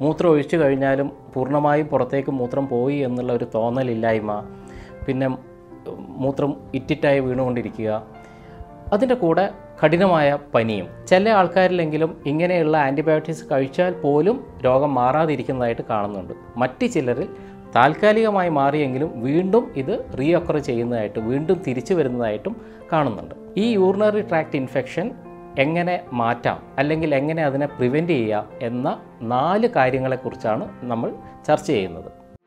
മൂത്രം ഒഴിച്ചു കഴിഞ്ഞാലും പൂർണ്ണമായും പുറത്തേക്ക് മൂത്രം പോയി എന്നുള്ള ഒരു തോന്നലില്ലായ്മ പിന്നെ മൂത്രം ഇറ്റിറ്റായി വീണുകൊണ്ടിരിക്കുക അതിൻ്റെ കൂടെ കഠിനമായ പനിയും ചില ആൾക്കാരിലെങ്കിലും ഇങ്ങനെയുള്ള ആൻറ്റിബയോട്ടിക്സ് കഴിച്ചാൽ പോലും രോഗം മാറാതിരിക്കുന്നതായിട്ട് കാണുന്നുണ്ട് മറ്റ് ചിലരിൽ താൽക്കാലികമായി മാറിയെങ്കിലും വീണ്ടും ഇത് റീഒക്കർ ചെയ്യുന്നതായിട്ട് വീണ്ടും തിരിച്ചു വരുന്നതായിട്ടും കാണുന്നുണ്ട് ഈ യൂറിനറി ട്രാക്ട് ഇൻഫെക്ഷൻ എങ്ങനെ മാറ്റാം അല്ലെങ്കിൽ എങ്ങനെ അതിനെ പ്രിവെൻറ്റ് ചെയ്യാം എന്ന നാല് കാര്യങ്ങളെക്കുറിച്ചാണ് നമ്മൾ ചർച്ച ചെയ്യുന്നത്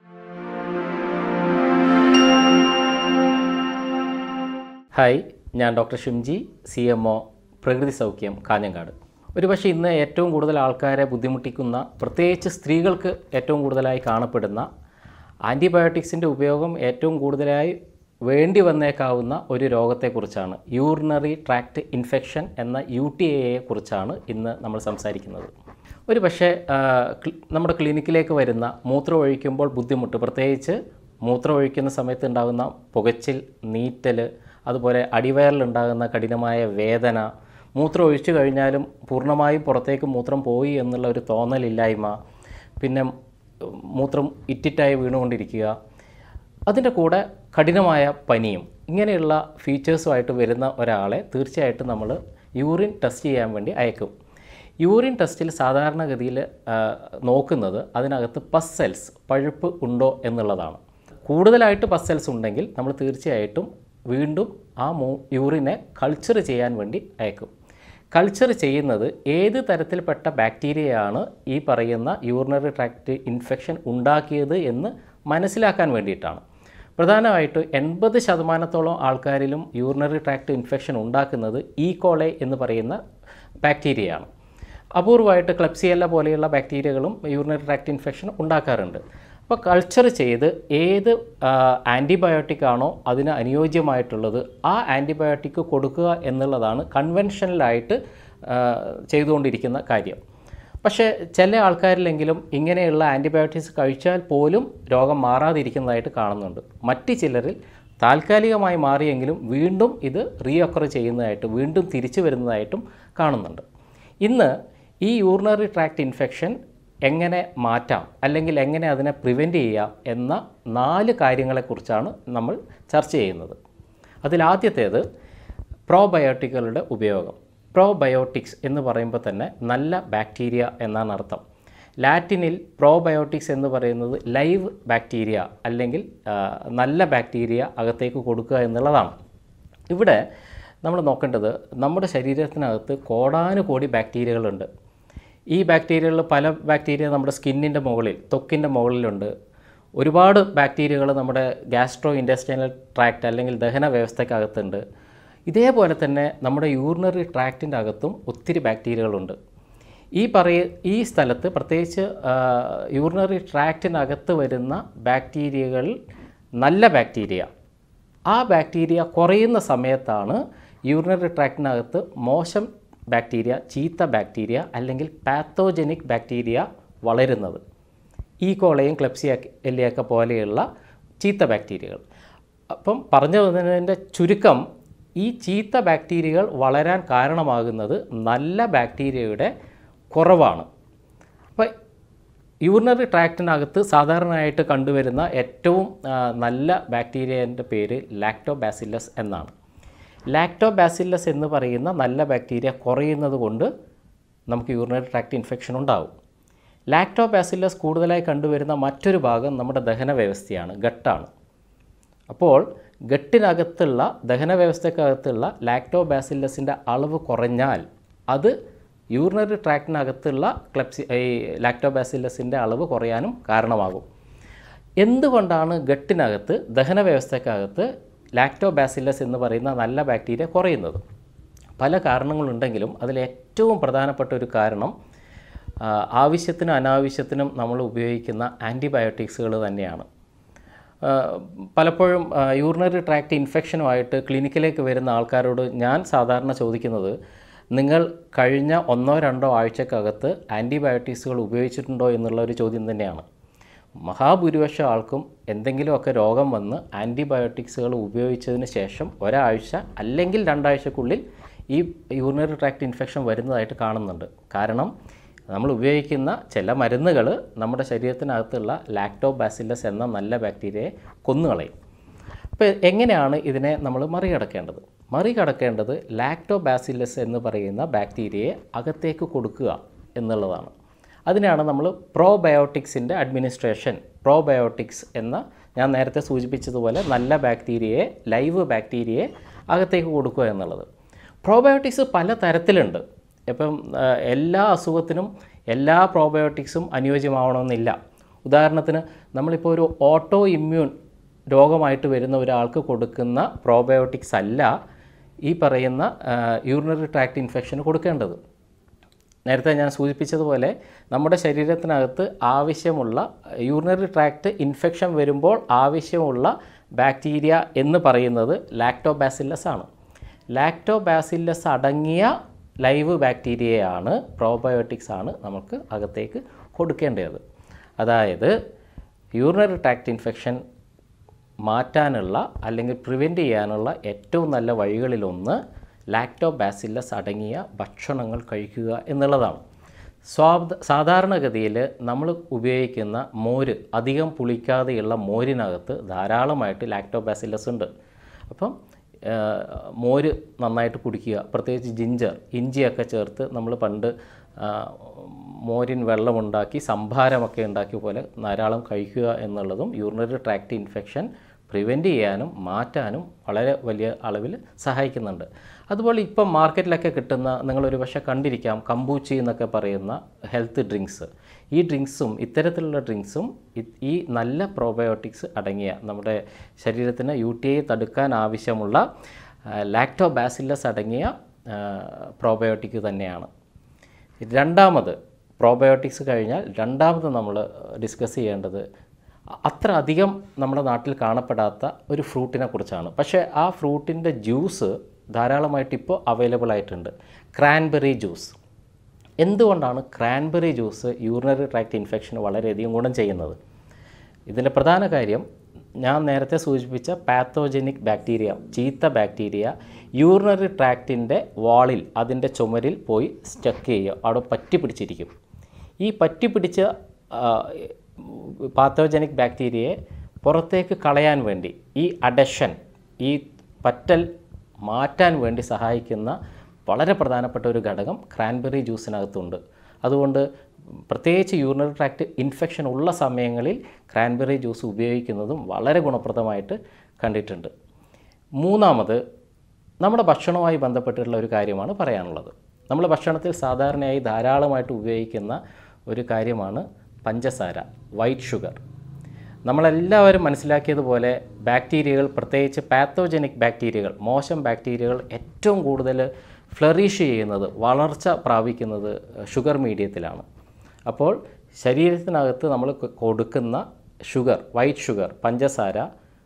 ഹായ് ഞാൻ doctor Shimji C M O Prakriti Saukhyam Kanhangad ഒരുപക്ഷെ ഇന്ന് ഏറ്റവും കൂടുതൽ ആൾക്കാരെ ബുദ്ധിമുട്ടിക്കുന്ന പ്രത്യേകിച്ച് സ്ത്രീകൾക്ക് ഏറ്റവും കൂടുതലായി കാണപ്പെടുന്ന ആൻറ്റിബയോട്ടിക്സിൻ്റെ ഉപയോഗം ഏറ്റവും കൂടുതലായി വേണ്ടി വന്നേക്കാവുന്ന ഒരു രോഗത്തെക്കുറിച്ചാണ് യൂറിനറി ട്രാക്ട് ഇൻഫെക്ഷൻ എന്ന യു ടി എയെ കുറിച്ചാണ് ഇന്ന് നമ്മൾ സംസാരിക്കുന്നത് ഒരു പക്ഷേ ആ, ക്ലി- നമ്മുടെ ക്ലിനിക്കിലേക്ക് വരുന്ന മൂത്രം ഒഴിക്കുമ്പോൾ ബുദ്ധിമുട്ട് പ്രത്യേകിച്ച് മൂത്രം ഒഴിക്കുന്ന സമയത്ത് ഉണ്ടാകുന്ന പുകച്ചിൽ നീറ്റൽ അതുപോലെ അടിവയറിലുണ്ടാകുന്ന കഠിനമായ വേദന മൂത്രം ഒഴിച്ചു കഴിഞ്ഞാലും പൂർണ്ണമായും പുറത്തേക്ക് മൂത്രം പോയി എന്നുള്ള ഒരു തോന്നലില്ലായ്മ പിന്നെ ഉം, മൂത്രം ഇറ്റിറ്റായി വീണുകൊണ്ടിരിക്കുക അതിൻ്റെ കൂടെ കഠിനമായ പനിയും ഇങ്ങനെയുള്ള ഫീച്ചേഴ്സുമായിട്ട് വരുന്ന ഒരാളെ തീർച്ചയായിട്ടും നമ്മൾ യൂറിൻ ടെസ്റ്റ് ചെയ്യാൻ വേണ്ടി അയക്കും യൂറിൻ ടെസ്റ്റിൽ സാധാരണഗതിയിൽ ആ, നോക്കുന്നത് അതിനകത്ത് പസ് സെൽസ് പഴുപ്പ് ഉണ്ടോ എന്നുള്ളതാണ് കൂടുതലായിട്ട് പസ് സെൽസ് ഉണ്ടെങ്കിൽ നമ്മൾ തീർച്ചയായിട്ടും വീണ്ടും ആ മൂ യൂറിനെ കൾച്ചർ ചെയ്യാൻ വേണ്ടി അയക്കും കൾച്ചർ ചെയ്യുന്നത് ഏത് തരത്തിൽപ്പെട്ട ബാക്ടീരിയയാണ് ഈ പറയുന്ന യൂറിനറി ട്രാക്ട് ഇൻഫെക്ഷൻ ഉണ്ടാക്കിയത് എന്ന് മനസ്സിലാക്കാൻ വേണ്ടിയിട്ടാണ് പ്രധാനമായിട്ട് എൺപത് ശതമാനത്തോളം ആൾക്കാരിലും യൂറിനറി ട്രാക്ട് ഇൻഫെക്ഷൻ ഉണ്ടാക്കുന്നത് ഈ കോളെ എന്ന് പറയുന്ന ബാക്ടീരിയയാണ് അപൂർവമായിട്ട് ക്ലപ്സിയല്ല പോലെയുള്ള ബാക്ടീരിയകളും യൂറിനറി ട്രാക്ട് ഇൻഫെക്ഷൻ ഉണ്ടാക്കാറുണ്ട് അപ്പോൾ കൾച്ചർ ചെയ്ത് ഏത് ആൻറ്റിബയോട്ടിക് ആണോ അതിന് അനുയോജ്യമായിട്ടുള്ളത് ആ ആൻറ്റിബയോട്ടിക് കൊടുക്കുക എന്നുള്ളതാണ് കൺവെൻഷനലായിട്ട് ആ, ചെയ്തുകൊണ്ടിരിക്കുന്ന കാര്യം പക്ഷേ ചില ആൾക്കാരിലെങ്കിലും ഇങ്ങനെയുള്ള ആൻറ്റിബയോട്ടിക്സ് കഴിച്ചാൽ പോലും രോഗം മാറാതിരിക്കുന്നതായിട്ട് കാണുന്നുണ്ട് മറ്റ് ചിലരിൽ താൽക്കാലികമായി മാറിയെങ്കിലും വീണ്ടും ഇത് റീഒക്കർ ചെയ്യുന്നതായിട്ട് വീണ്ടും തിരിച്ചു വരുന്നതായിട്ടും കാണുന്നുണ്ട് ഇന്ന് ഈ യൂറിനറി ട്രാക്ട് ഇൻഫെക്ഷൻ എങ്ങനെ മാറ്റാം അല്ലെങ്കിൽ എങ്ങനെ അതിനെ പ്രിവെൻറ്റ് ചെയ്യാം എന്ന നാല് കാര്യങ്ങളെക്കുറിച്ചാണ് നമ്മൾ ചർച്ച ചെയ്യുന്നത് അതിലാദ്യത്തേത് പ്രോബയോട്ടിക്കുകളുടെ ഉപയോഗം പ്രോബയോട്ടിക്സ് എന്ന് പറയുമ്പോൾ തന്നെ നല്ല ബാക്ടീരിയ എന്നാണ് അർത്ഥം ലാറ്റിനിൽ പ്രോബയോട്ടിക്സ് എന്ന് പറയുന്നത് ലൈവ് ബാക്ടീരിയ അല്ലെങ്കിൽ ആ, നല്ല ബാക്ടീരിയ അകത്തേക്ക് കൊടുക്കുക എന്നുള്ളതാണ് ഇവിടെ നമ്മൾ നോക്കേണ്ടത് നമ്മുടെ ശരീരത്തിനകത്ത് കോടാനുകോടി ബാക്ടീരിയകളുണ്ട് ഈ ബാക്ടീരിയകളിൽ പല ബാക്ടീരിയ നമ്മുടെ സ്കിന്നിൻ്റെ മുകളിൽ ത്വക്കിൻ്റെ മുകളിലുണ്ട് ഒരുപാട് ബാക്ടീരിയകൾ നമ്മുടെ ഗ്യാസ്ട്രോ ഇൻഡസ്ട്രിയൽ ട്രാക്റ്റ് അല്ലെങ്കിൽ ദഹന വ്യവസ്ഥയ്ക്കകത്തുണ്ട് ഇതേപോലെ തന്നെ നമ്മുടെ യൂറിനറി ട്രാക്റ്റിൻ്റെ അകത്തും ഒത്തിരി ബാക്ടീരിയകളുണ്ട് ഈ പറയ ഈ സ്ഥലത്ത് പ്രത്യേകിച്ച് യൂറിനറി ട്രാക്റ്റിനകത്ത് വരുന്ന ബാക്ടീരിയകൾ നല്ല ബാക്ടീരിയ ആ ബാക്ടീരിയ കുറയുന്ന സമയത്താണ് യൂറിനറി ട്രാക്റ്റിനകത്ത് മോശം ബാക്ടീരിയ ചീത്ത ബാക്ടീരിയ അല്ലെങ്കിൽ പാത്തോജനിക് ബാക്ടീരിയ വളരുന്നത് ഈ കോളയും ക്ലെപ്സിയ എല്ലിയൊക്കെ പോലെയുള്ള ചീത്ത ബാക്ടീരിയകൾ അപ്പം പറഞ്ഞു വന്നതിൻ്റെ ചുരുക്കം ഈ ചീത്ത ബാക്ടീരിയകൾ വളരാൻ കാരണമാകുന്നത് നല്ല ബാക്ടീരിയയുടെ കുറവാണ് അപ്പോൾ യൂറിനറി ട്രാക്റ്റിനകത്ത് സാധാരണയായിട്ട് കണ്ടുവരുന്ന ഏറ്റവും ആ, നല്ല ബാക്ടീരിയൻ്റെ പേര് ലാക്ടോബാസില്ലസ് എന്നാണ് ലാക്ടോബാസില്ലസ് എന്ന് പറയുന്ന നല്ല ബാക്ടീരിയ കുറയുന്നത് കൊണ്ട് നമുക്ക് യൂറിനറി ട്രാക്ട് ഇൻഫെക്ഷൻ ഉണ്ടാവും ലാക്ടോബാസില്ലസ് കൂടുതലായി കണ്ടുവരുന്ന മറ്റൊരു ഭാഗം നമ്മുടെ ദഹന വ്യവസ്ഥയാണ് ഗട്ടാണ് അപ്പോൾ ഗട്ടിനകത്തുള്ള ദഹന വ്യവസ്ഥക്കകത്തുള്ള ലാക്ടോബാസില്ലസിൻ്റെ അളവ് കുറഞ്ഞാൽ അത് യൂറിനറി ട്രാക്റ്റിനകത്തുള്ള ക്ലെപ്സി ഈ ലാക്ടോബാസില്ലസിൻ്റെ അളവ് കുറയാനും കാരണമാകും എന്തുകൊണ്ടാണ് ഗട്ടിനകത്ത് ദഹന വ്യവസ്ഥക്കകത്ത് ലാക്ടോബാസില്ലസ് എന്ന് പറയുന്ന നല്ല ബാക്ടീരിയ കുറയുന്നത് പല കാരണങ്ങളുണ്ടെങ്കിലും അതിൽ ഏറ്റവും പ്രധാനപ്പെട്ട ഒരു കാരണം ആ, ആവശ്യത്തിനും അനാവശ്യത്തിനും നമ്മൾ ഉപയോഗിക്കുന്ന ആൻറ്റിബയോട്ടിക്സുകൾ തന്നെയാണ് ആ, പലപ്പോഴും യൂറിനറി ട്രാക്ട് ഇൻഫെക്ഷനുമായിട്ട് ക്ലിനിക്കിലേക്ക് വരുന്ന ആൾക്കാരോട് ഞാൻ സാധാരണ ചോദിക്കുന്നത് നിങ്ങൾ കഴിഞ്ഞ ഒന്നോ രണ്ടോ ആഴ്ചക്കകത്ത് ആൻറ്റിബയോട്ടിക്സുകൾ ഉപയോഗിച്ചിട്ടുണ്ടോ എന്നുള്ള ഒരു ചോദ്യം തന്നെയാണ് മഹാഭൂരിപക്ഷം ആൾക്കും എന്തെങ്കിലുമൊക്കെ രോഗം വന്ന് ആൻറ്റിബയോട്ടിക്സുകൾ ഉപയോഗിച്ചതിന് ശേഷം ഒരാഴ്ച അല്ലെങ്കിൽ രണ്ടാഴ്ചക്കുള്ളിൽ ഈ യൂറിനറി ട്രാക്ട് ഇൻഫെക്ഷൻ വരുന്നതായിട്ട് കാണുന്നുണ്ട് കാരണം നമ്മൾ ഉപയോഗിക്കുന്ന ചില മരുന്നുകൾ നമ്മുടെ ശരീരത്തിനകത്തുള്ള ലാക്ടോബാസില്ലസ് എന്ന നല്ല ബാക്ടീരിയയെ കൊന്നുകളയും അപ്പോൾ എങ്ങനെയാണ് ഇതിനെ നമ്മൾ മറികടക്കേണ്ടത് മറികടക്കേണ്ടത് ലാക്ടോബാസില്ലസ് എന്ന് പറയുന്ന ബാക്ടീരിയയെ അകത്തേക്ക് കൊടുക്കുക എന്നുള്ളതാണ് അതിനാണ് നമ്മൾ പ്രോബയോട്ടിക്സിൻ്റെ അഡ്മിനിസ്ട്രേഷൻ പ്രോബയോട്ടിക്സ് എന്ന ഞാൻ നേരത്തെ സൂചിപ്പിച്ചതുപോലെ നല്ല ബാക്ടീരിയയെ ലൈവ് ബാക്ടീരിയയെ അകത്തേക്ക് കൊടുക്കുക എന്നുള്ളത് പ്രോബയോട്ടിക്സ് പല തരത്തിലുണ്ട് ഇപ്പം ആ, എല്ലാ അസുഖത്തിനും എല്ലാ പ്രോബയോട്ടിക്സും അനുയോജ്യമാവണമെന്നില്ല ഉദാഹരണത്തിന് നമ്മളിപ്പോൾ ഒരു ഓട്ടോ ഇമ്മ്യൂൺ രോഗമായിട്ട് വരുന്ന ഒരാൾക്ക് കൊടുക്കുന്ന പ്രോബയോട്ടിക്സ് അല്ല ഈ പറയുന്ന യൂറിനറി ട്രാക്ട് ഇൻഫെക്ഷന് കൊടുക്കേണ്ടത് നേരത്തെ ഞാൻ സൂചിപ്പിച്ചതുപോലെ നമ്മുടെ ശരീരത്തിനകത്ത് ആവശ്യമുള്ള യൂറിനറി ട്രാക്ട് ഇൻഫെക്ഷൻ വരുമ്പോൾ ആവശ്യമുള്ള ബാക്ടീരിയ എന്ന് പറയുന്നത് ലാക്ടോബാസില്ലസ് ആണ് ലാക്ടോബാസില്ലസ് അടങ്ങിയ ലൈവ് ബാക്ടീരിയയാണ് പ്രോബയോട്ടിക്സ് ആണ് നമുക്ക് അകത്തേക്ക് കൊടുക്കേണ്ടത് അതായത് യൂറിനറി ട്രാക്ട് ഇൻഫെക്ഷൻ മാറ്റാനുള്ള അല്ലെങ്കിൽ പ്രിവെൻറ്റ് ചെയ്യാനുള്ള ഏറ്റവും നല്ല വഴികളിലൊന്ന് ലാക്ടോബാസില്ലസ് അടങ്ങിയ ഭക്ഷണങ്ങൾ കഴിക്കുക എന്നുള്ളതാണ് സ്വാദ സാധാരണഗതിയിൽ നമ്മൾ ഉപയോഗിക്കുന്ന മോര് അധികം പുളിക്കാതെയുള്ള മോരിനകത്ത് ധാരാളമായിട്ട് ലാക്ടോബാസില്ലസ് ഉണ്ട് അപ്പം ആ, മോര് നന്നായിട്ട് കുടിക്കുക പ്രത്യേകിച്ച് ജിഞ്ചർ ഇഞ്ചിയൊക്കെ ചേർത്ത് നമ്മൾ പണ്ട് ആ, മോരിൻ വെള്ളമുണ്ടാക്കി സംഭാരമൊക്കെ ഉണ്ടാക്കിയ പോലെ ധാരാളം കഴിക്കുക എന്നുള്ളതും യൂറിനറി ട്രാക്ട് ഇൻഫെക്ഷൻ പ്രിവെൻറ്റ് ചെയ്യാനും മാറ്റാനും വളരെ വലിയ അളവിൽ സഹായിക്കുന്നുണ്ട് അതുപോലെ ഇപ്പം മാർക്കറ്റിലൊക്കെ കിട്ടുന്ന നിങ്ങളൊരു പക്ഷേ കണ്ടിരിക്കാം കമ്പൂച്ചി എന്നൊക്കെ പറയുന്ന ഹെൽത്ത് ഡ്രിങ്ക്സ് ഈ ഡ്രിങ്ക്സും ഇത്തരത്തിലുള്ള ഡ്രിങ്ക്സും ഇ- ഈ നല്ല പ്രോബയോട്ടിക്സ് അടങ്ങിയ നമ്മുടെ ശരീരത്തിന് യു ടി ഐ തടുക്കാൻ ആവശ്യമുള്ള ലാക്ടോബാസില്ലസ് അടങ്ങിയ പ്രോബയോട്ടിക് തന്നെയാണ് രണ്ടാമത് പ്രോബയോട്ടിക്സ് കഴിഞ്ഞാൽ രണ്ടാമത് നമ്മൾ ഡിസ്കസ് ചെയ്യേണ്ടത് അത്ര അധികം നമ്മുടെ നാട്ടിൽ കാണപ്പെടാത്ത ഒരു ഫ്രൂട്ടിനെ കുറിച്ചാണ് പക്ഷേ ആ ഫ്രൂട്ടിൻ്റെ ജ്യൂസ് ധാരാളമായിട്ട് ഇപ്പോൾ അവൈലബിൾ ആയിട്ടുണ്ട് ക്രാൻബെറി ജ്യൂസ് എന്തുകൊണ്ടാണ് ക്രാൻബെറി ജ്യൂസ് യൂറിനറി ട്രാക്ട് ഇൻഫെക്ഷന് വളരെയധികം ഗുണം ചെയ്യുന്നത് ഇതിൻ്റെ പ്രധാന കാര്യം ഞാൻ നേരത്തെ സൂചിപ്പിച്ച പാത്തോജനിക് ബാക്ടീരിയ ചീത്ത ബാക്ടീരിയ യൂറിനറി ട്രാക്റ്റിൻ്റെ വാളിൽ അതിൻ്റെ ചുമരിൽ പോയി സ്റ്റക്ക് ചെയ്യുക അവിടെ പറ്റി പിടിച്ചിരിക്കും ഈ പറ്റി പിടിച്ച പാത്തോജനിക് ബാക്ടീരിയയെ പുറത്തേക്ക് കളയാൻ വേണ്ടി ഈ അഡഷൻ ഈ പറ്റൽ മാറ്റാൻ വേണ്ടി സഹായിക്കുന്ന വളരെ പ്രധാനപ്പെട്ട ഒരു ഘടകം ക്രാൻബെറി ജ്യൂസിനകത്തുണ്ട് അതുകൊണ്ട് പ്രത്യേകിച്ച് യൂറിനറി ട്രാക്ട് ഇൻഫെക്ഷൻ ഉള്ള സമയങ്ങളിൽ ക്രാൻബെറി ജ്യൂസ് ഉപയോഗിക്കുന്നതും വളരെ ഗുണപ്രദമായിട്ട് കണ്ടിട്ടുണ്ട് മൂന്നാമത് നമ്മുടെ ഭക്ഷണവുമായി ബന്ധപ്പെട്ടിട്ടുള്ള ഒരു കാര്യമാണ് പറയാനുള്ളത് നമ്മൾ ഭക്ഷണത്തിൽ സാധാരണയായി ധാരാളമായിട്ട് ഉപയോഗിക്കുന്ന ഒരു കാര്യമാണ് പഞ്ചസാര വൈറ്റ് ഷുഗർ നമ്മളെല്ലാവരും മനസ്സിലാക്കിയതുപോലെ ബാക്ടീരിയകൾ പ്രത്യേകിച്ച് പാത്തോജനിക് ബാക്ടീരിയകൾ മോശം ബാക്ടീരിയകൾ ഏറ്റവും കൂടുതൽ ഫ്ലറിഷ് ചെയ്യുന്നത് വളർച്ച പ്രാപിക്കുന്നത് ഷുഗർ മീഡിയത്തിലാണ് അപ്പോൾ ശരീരത്തിനകത്ത് നമ്മൾ കൊ- കൊടുക്കുന്ന ഷുഗർ വൈറ്റ് ഷുഗർ പഞ്ചസാര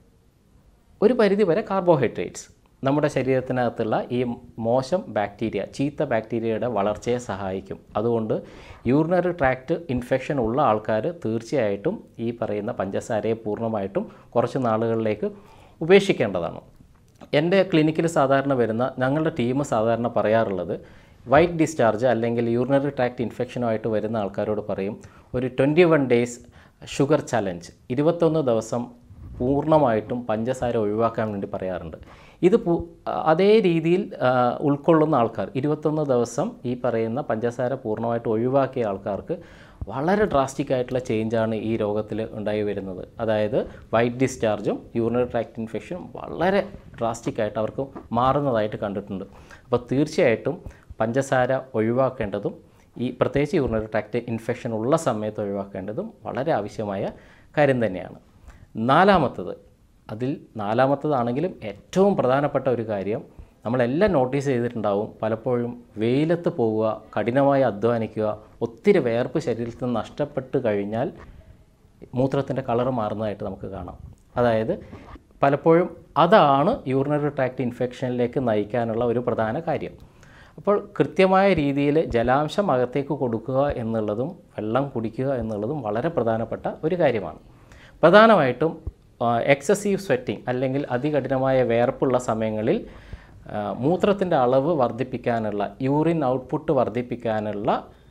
ഒരു പരിധിവരെ കാർബോഹൈഡ്രേറ്റ്സ് നമ്മുടെ ശരീരത്തിനകത്തുള്ള ഈ മോശം ബാക്ടീരിയ ചീത്ത ബാക്ടീരിയയുടെ വളർച്ചയെ സഹായിക്കും അതുകൊണ്ട് യൂറിനറി ട്രാക്ട് ഇൻഫെക്ഷൻ ഉള്ള ആൾക്കാർ തീർച്ചയായിട്ടും ഈ പറയുന്ന പഞ്ചസാരയെ പൂർണ്ണമായിട്ടും കുറച്ച് നാളുകളിലേക്ക് ഉപേക്ഷിക്കേണ്ടതാണ് എൻ്റെ ക്ലിനിക്കിൽ സാധാരണ വരുന്ന ഞങ്ങളുടെ ടീം സാധാരണ പറയാറുള്ളത് വൈറ്റ് ഡിസ്ചാർജ് അല്ലെങ്കിൽ യൂറിനറി ട്രാക്ട് ഇൻഫെക്ഷനുമായിട്ട് വരുന്ന ആൾക്കാരോട് പറയും ഒരു twenty one days sugar challenge ഇരുപത്തൊന്ന് ദിവസം പൂർണ്ണമായിട്ടും പഞ്ചസാര ഒഴിവാക്കാൻ വേണ്ടി പറയാറുണ്ട് ഇത് പു- അതേ രീതിയിൽ ആ, ഉൾക്കൊള്ളുന്ന ആൾക്കാർ ഇരുപത്തൊന്ന് ദിവസം ഈ പറയുന്ന പഞ്ചസാര പൂർണ്ണമായിട്ട് ഒഴിവാക്കിയ ആൾക്കാർക്ക് വളരെ ഡ്രാസ്റ്റിക് ആയിട്ടുള്ള ചേഞ്ചാണ് ഈ രോഗത്തിൽ ഉണ്ടായി വരുന്നത് അതായത് വൈറ്റ് ഡിസ്ചാർജും യൂറിനറി ട്രാക്ട് ഇൻഫെക്ഷനും വളരെ ഡ്രാസ്റ്റിക് ആയിട്ട് അവർക്ക് മാറുന്നതായിട്ട് കണ്ടിട്ടുണ്ട് അപ്പോൾ തീർച്ചയായിട്ടും പഞ്ചസാര ഒഴിവാക്കേണ്ടതും ഈ പ്രത്യേകിച്ച് യൂറിനറി ട്രാക്ട് ഇൻഫെക്ഷൻ ഉള്ള സമയത്ത് ഒഴിവാക്കേണ്ടതും വളരെ ആവശ്യമായ കാര്യം തന്നെയാണ് നാലാമത്തത് അതിൽ നാലാമത്തതാണെങ്കിലും ഏറ്റവും പ്രധാനപ്പെട്ട ഒരു കാര്യം നമ്മളെല്ലാം നോട്ടീസ് ചെയ്തിട്ടുണ്ടാവും പലപ്പോഴും വെയിലത്ത് പോവുക കഠിനമായി അധ്വാനിക്കുക ഒത്തിരി വേർപ്പ് ശരീരത്തിൽ നിന്ന് നഷ്ടപ്പെട്ട് കഴിഞ്ഞാൽ മൂത്രത്തിൻ്റെ കളർ മാറുന്നതായിട്ട് നമുക്ക് കാണാം അതായത് പലപ്പോഴും അതാണ് യൂറിനറി ട്രാക്ട് ഇൻഫെക്ഷനിലേക്ക് നയിക്കാനുള്ള ഒരു പ്രധാന കാര്യം അപ്പോൾ കൃത്യമായ രീതിയിൽ ജലാംശം അകത്തേക്ക് കൊടുക്കുക എന്നുള്ളതും വെള്ളം കുടിക്കുക എന്നുള്ളതും വളരെ പ്രധാനപ്പെട്ട ഒരു കാര്യമാണ് പ്രധാനമായിട്ടും എക്സസീവ് സ്വെറ്റിംഗ് അല്ലെങ്കിൽ അതികഠിനമായ വേർപ്പുള്ള സമയങ്ങളിൽ മൂത്രത്തിൻ്റെ അളവ് വർദ്ധിപ്പിക്കാനുള്ള യൂറിൻ ഔട്ട്പുട്ട് വർദ്ധിപ്പിക്കാനുള്ള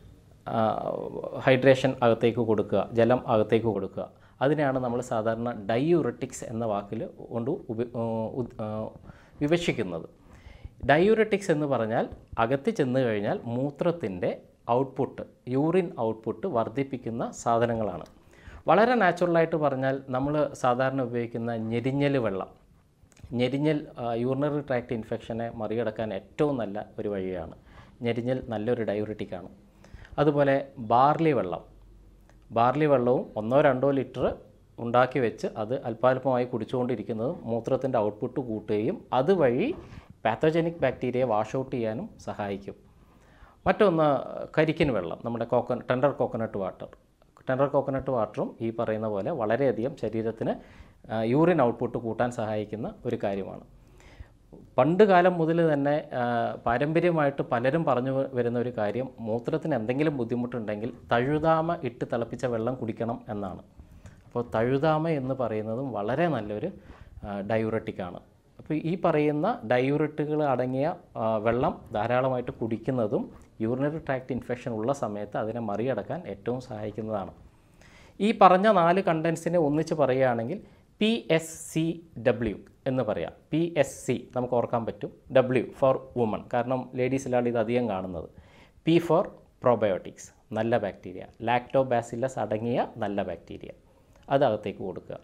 ഹൈഡ്രേഷൻ അകത്തേക്ക് കൊടുക്കുക ജലം അകത്തേക്ക് കൊടുക്കുക അതിനെയാണ് നമ്മൾ സാധാരണ ഡൈയൂററ്റിക്സ് എന്ന വാക്കിൽ കൊണ്ട് ഉപ ഉദ്- ആ, വിവക്ഷിക്കുന്നത് ഡയൂററ്റിക്സ് എന്ന് പറഞ്ഞാൽ അകത്ത് ചെന്ന് കഴിഞ്ഞാൽ മൂത്രത്തിൻ്റെ ഔട്ട്പുട്ട് യൂറിൻ ഔട്ട്പുട്ട് വർദ്ധിപ്പിക്കുന്ന സാധനങ്ങളാണ് വളരെ നാച്ചുറലായിട്ട് പറഞ്ഞാൽ നമ്മൾ സാധാരണ ഉപയോഗിക്കുന്ന ഞെരിഞ്ഞൽ വെള്ളം ഞെരിഞ്ഞൽ യൂറിനറി ട്രാക്ട് ഇൻഫെക്ഷനെ മറികടക്കാൻ ഏറ്റവും നല്ല ഒരു വഴിയാണ് ഞെരിഞ്ഞൽ നല്ലൊരു ഡയൂററ്റിക്കാണ് അതുപോലെ ബാർലി വെള്ളം ബാർലി വെള്ളവും ഒന്നോ രണ്ടോ ലിറ്റർ ഉണ്ടാക്കി വെച്ച് അത് അല്പാൽപമായി കുടിച്ചുകൊണ്ടിരിക്കുന്നതും മൂത്രത്തിൻ്റെ ഔട്ട്പുട്ട് കൂട്ടുകയും അതുവഴി പാത്തോജനിക് ബാക്ടീരിയയെ വാഷ് ഔട്ട് ചെയ്യാനും സഹായിക്കും മറ്റൊന്ന് കരിക്കിൻ വെള്ളം നമ്മുടെ കോക്കന tender coconut water tender coconut വാട്ടറും ഈ പറയുന്ന പോലെ വളരെയധികം ശരീരത്തിന് ആ, യൂറിൻ ഔട്ട്പുട്ട് കൂട്ടാൻ സഹായിക്കുന്ന ഒരു കാര്യമാണ് പണ്ട് കാലം മുതൽ തന്നെ ആ, പാരമ്പര്യമായിട്ട് പലരും പറഞ്ഞു വ- വരുന്ന ഒരു കാര്യം മൂത്രത്തിന് എന്തെങ്കിലും ബുദ്ധിമുട്ടുണ്ടെങ്കിൽ തഴുതാമ ഇട്ട് തിളപ്പിച്ച വെള്ളം കുടിക്കണം എന്നാണ് അപ്പോൾ തഴുതാമ എന്ന് പറയുന്നതും വളരെ നല്ലൊരു ഡയൂററ്റിക്കാണ് അപ്പോൾ ഈ പറയുന്ന ഡയൂററ്റുകൾ അടങ്ങിയ ആ, വെള്ളം ധാരാളമായിട്ട് കുടിക്കുന്നതും യൂറിനറി ട്രാക്ട് ഇൻഫെക്ഷൻ ഉള്ള സമയത്ത് അതിനെ മറികടക്കാൻ ഏറ്റവും സഹായിക്കുന്നതാണ് ഈ പറഞ്ഞ നാല് കണ്ടൻസിനെ ഒന്നിച്ച് പറയുകയാണെങ്കിൽ പി എസ് സി ഡബ്ല്യു എന്ന് പറയാം പി എസ് സി നമുക്ക് ഓർക്കാൻ പറ്റും ഡബ്ല്യു ഫോർ വുമൺ കാരണം ലേഡീസിലാണ് ഇത് അധികം കാണുന്നത് പി ഫോർ പ്രോബയോട്ടിക്സ് നല്ല ബാക്ടീരിയ ലാക്ടോബാസിലസ് അടങ്ങിയ നല്ല ബാക്ടീരിയ അത് അകത്തേക്ക് കൊടുക്കുക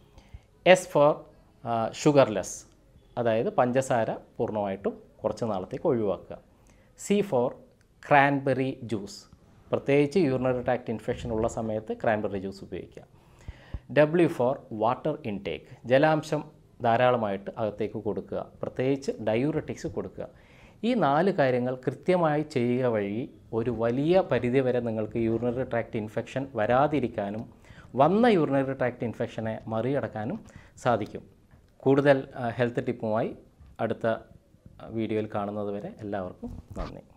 എസ് ഫോർ ഷുഗർലെസ് അതായത് പഞ്ചസാര പൂർണ്ണമായിട്ടും കുറച്ച് നാളത്തേക്ക് ഒഴിവാക്കുക സി ഫോർ ക്രാൻബെറി ജ്യൂസ് പ്രത്യേകിച്ച് യൂറിനറി ട്രാക്ട് ഇൻഫെക്ഷൻ ഉള്ള സമയത്ത് ക്രാൻബെറി ജ്യൂസ് ഉപയോഗിക്കുക ഡബ്ല്യു ഫോർ വാട്ടർ ഇൻടേക്ക് ജലാംശം ധാരാളമായിട്ട് അകത്തേക്ക് കൊടുക്കുക പ്രത്യേകിച്ച് ഡയൂററ്റിക്സ് കൊടുക്കുക ഈ നാല് കാര്യങ്ങൾ കൃത്യമായി ചെയ്യുക വഴി ഒരു വലിയ പരിധി വരെ നിങ്ങൾക്ക് യൂറിനറി ട്രാക്ട് ഇൻഫെക്ഷൻ വരാതിരിക്കാനും വന്ന യൂറിനറി ട്രാക്ട് ഇൻഫെക്ഷനെ മറികടക്കാനും സാധിക്കും കൂടുതൽ ഹെൽത്ത് ടിപ്പുമായി അടുത്ത വീഡിയോയിൽ കാണുന്നത് വരെ എല്ലാവർക്കും നന്ദി